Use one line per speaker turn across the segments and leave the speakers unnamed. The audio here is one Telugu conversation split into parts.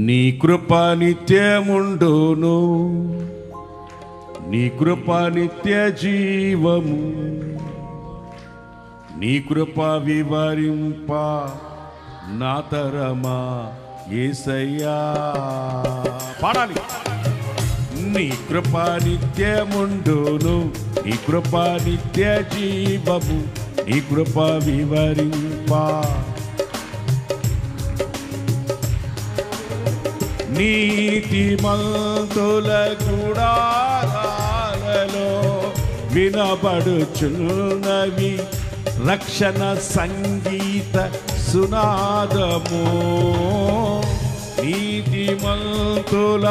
నీ కృప నిత్యముండును నీ కృప నిత్య జీవము నీ కృప వివరింప నా తరమా ఏసయ్యా పాడాలి నీ కృప నిత్యముండును నీ కృప నిత్య జీవము నీ కృప వివరింప నీతి మంతుల గుడారాలలో వినబడుచున్నవి రక్షణ సంగీత సునాదము నీతి మంతుల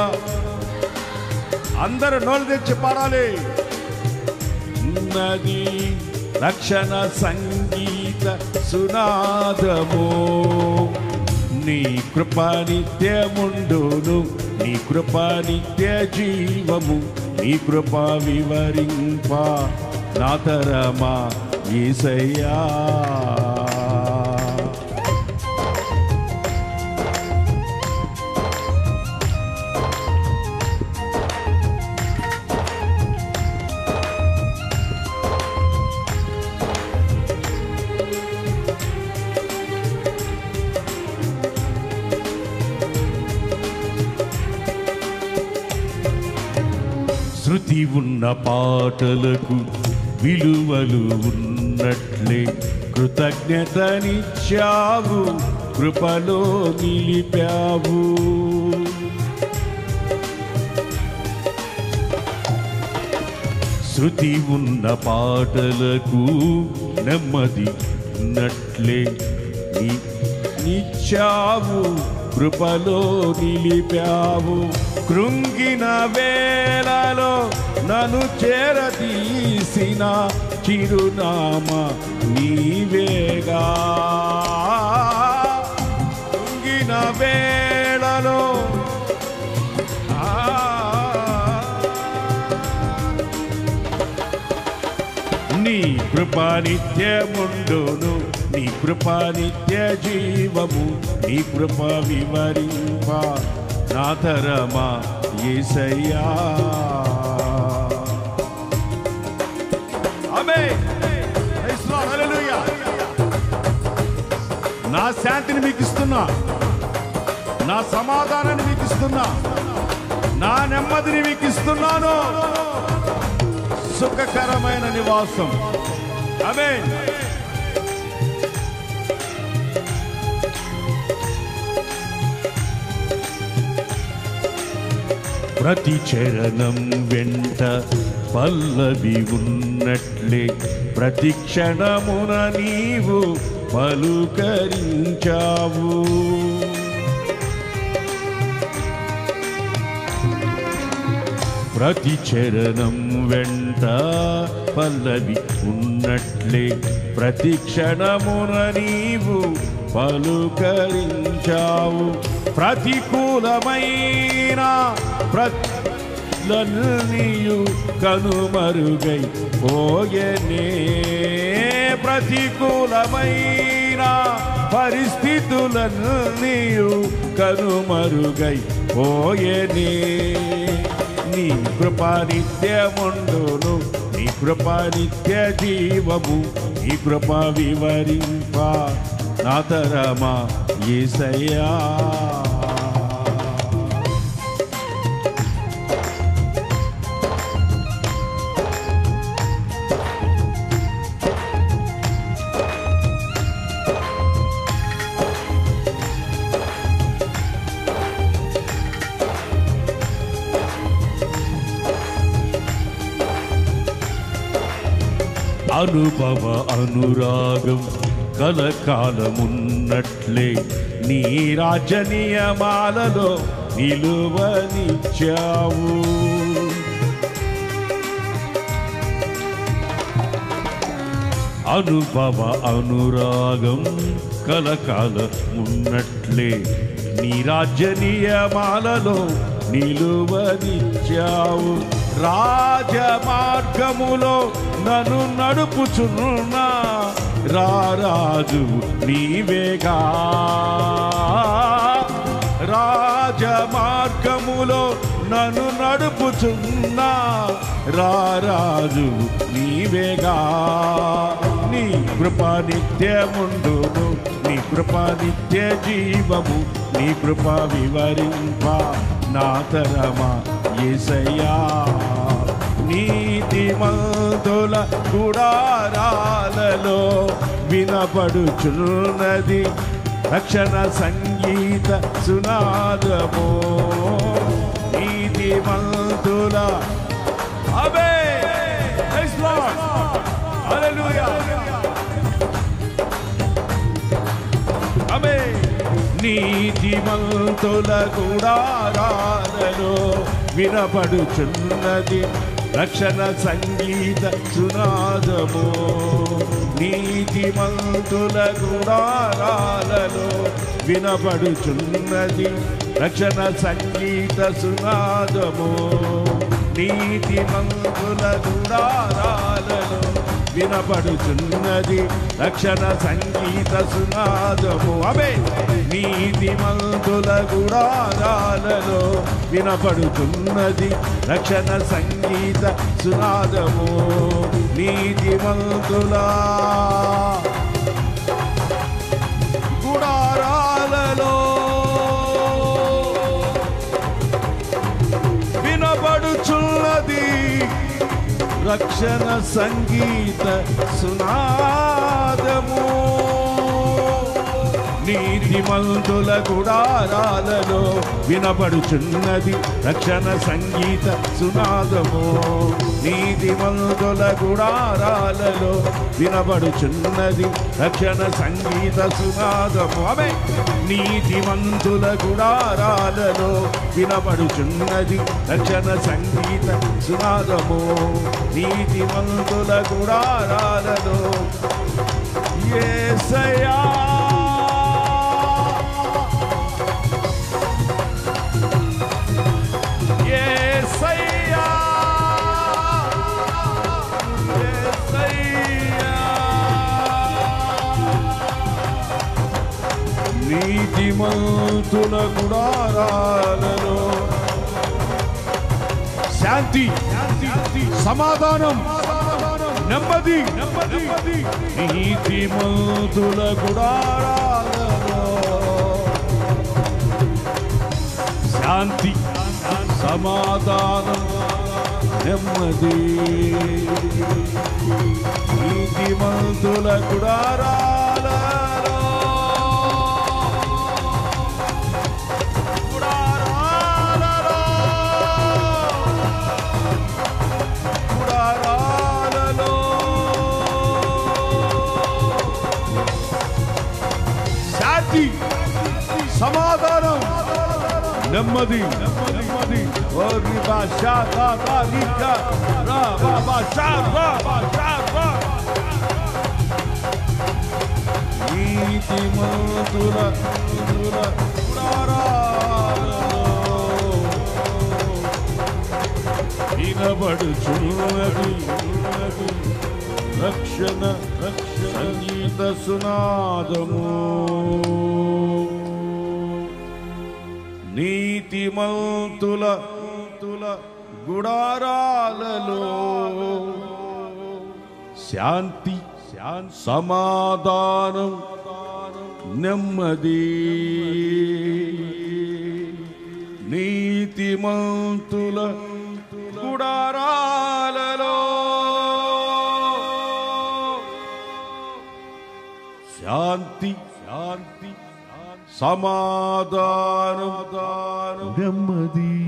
అందరూ నోలు తెచ్చి పాడాలి ఉన్నది రక్షణ సంగీత సునాదము నీ కృప నిత్యముండును నీ కృప నిత్య జీవము నీ కృప వివరింప నా తరమా ఈసయ్యా శృతి ఉన్న పాటలకు విలువలు ఉన్నట్లే కృతజ్ఞతనిచ్చావు కృపలో నిలిపావు శృతి ఉన్న పాటలకు నెమ్మది ఉన్నట్లే నీ నిచ్చావు కృపలో నిలిపావు కృంగిన వేళలో నన్ను చేరదీసిన చిరునామ నీవేగా కృంగిన వేళలో ఆ నీ కృప నిత్యముండును నీ కృప నిత్య జీవము నీ కృప వివరింప నా తరమా ఏసయ్యా ఆమేన్. Praise the Lord. Hallelujah. నా శాంతిని మీకు ఇస్తున్నా నా సమాధానాన్ని మీకు ఇస్తున్నా నా నెమ్మదిని మీకు ఇస్తున్నాను సుఖకరమైన నివాసం అదే ప్రతి చరణం వెంట పల్లవి ఉన్నట్లే ప్రతి క్షణమున నీవు పలుకరించావు ప్రతి చరణం వెంట పల్లవి ఉన్నట్లే ప్రతి క్షణమున నీవు పలుకరించావు ప్రతికూలమైన ప్రతియు కనుమరుగై పోయనే ప్రతికూలమైన పరిస్థితులన్నీయు కనుమరుగై పోయనే నీ కృప నిత్యముండును నీ కృప నిత్య జీవము నీ కృప వివరింప నా తరమా ఏసయ్యా అనుభవ అనురాగం కలకాలమున్నట్లే నీ రాజ నియమాలలో నిలువనిచ్చావు అనుభవ అనురాగం కలకాల ఉన్నట్లే నీ రాజ్య నియమాలలో నిలువనిచ్చావు రాజ మార్గములో నన్ను నడుపుచున్నా రారాజు నీవేగా రాజ రాజ మార్గములో నన్ను నడుపుచున్నా రారాజు నీవేగా నీ కృప నిత్యముండును నీ కృప నిత్య జీవము నీ కృప వివరింప నా తరమా ఏసయ్యా నీతి మంతుల గుడారాలలో వినపడుచున్నది రక్షణ సంగీత సునాదము నీతి మంతుల అబే అబే నీతిమంతుల గుడారాలలో వినపడుచున్నది రక్షణ సంగీత సునాదము నీతిమంతుల గుడారాలలో వినపడుచున్నది రక్షణ సంగీత సునాదము నీతిమంతుల గుడారాలలో వినపడుచున్నది రక్షణ సంగీత సునాదము అవే నీతిమంతుల గుడారాలలో వినపడుతున్నది రక్షణ సంగీత సునాదము నీతిమంతుల గుడారాలలో వినపడుచున్నది రక్షణ సంగీత సునాదము నీతిమంతుల గుడారాలలో వినపడుచున్నది రక్షణ సంగీత సునాదము నీతిమంతుల గుడారాలలో వినపడుచున్నది రక్షణ సంగీత సునాదము అమే నీతిమంతుల గుడారాలలో వినపడుచున్నది రక్షణ సంగీత సునాదము నీతిమంతుల గుడారాలలో యేసయ్యా యేసయ్యా యేసయ్యా నీతిమంతుల గుడారాలలో శాంతి సమాధానం నెమ్మది నెమ్మది నీతిమంతుల గుడారాలలో శాంతి సమాధానం నెమ్మది నీతిమంతుల గుడారాలలో గుడారాలలో గుడారాలలో శాంతి సమాధానం నెమ్మది నెమ్మది ఓ రిబా షా తా తా రికా రా బా బా షా రా బా షా రా నీతి మంతుల మంతుల గుడారాలలో వినబడుచున్నది రక్షణ రక్షణ సంగీత సునాదము నీతిమంతుల తుల గుడారాలలో శాంతి శాంతి సమాధానం నెమ్మది నీతిమంతుల గుడారాలలో శాంతి శాంతి సమాధానం నెమ్మది